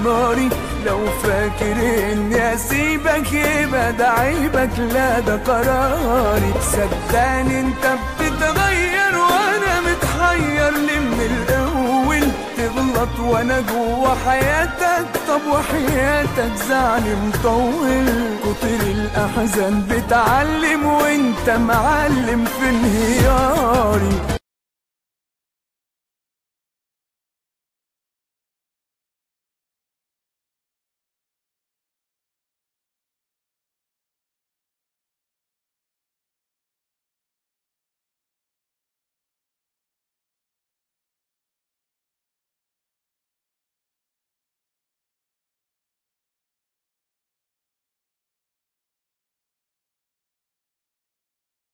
ناري لو فاكر اني اسيبك يبقى ده عيبك لا ده قراري صدقني انت بتتغير وانا متحير ليه من الاول تغلط وانا جوا حياتك طب وحياتك زعلي مطول كتر الاحزان بتعلم وانت معلم في انهياري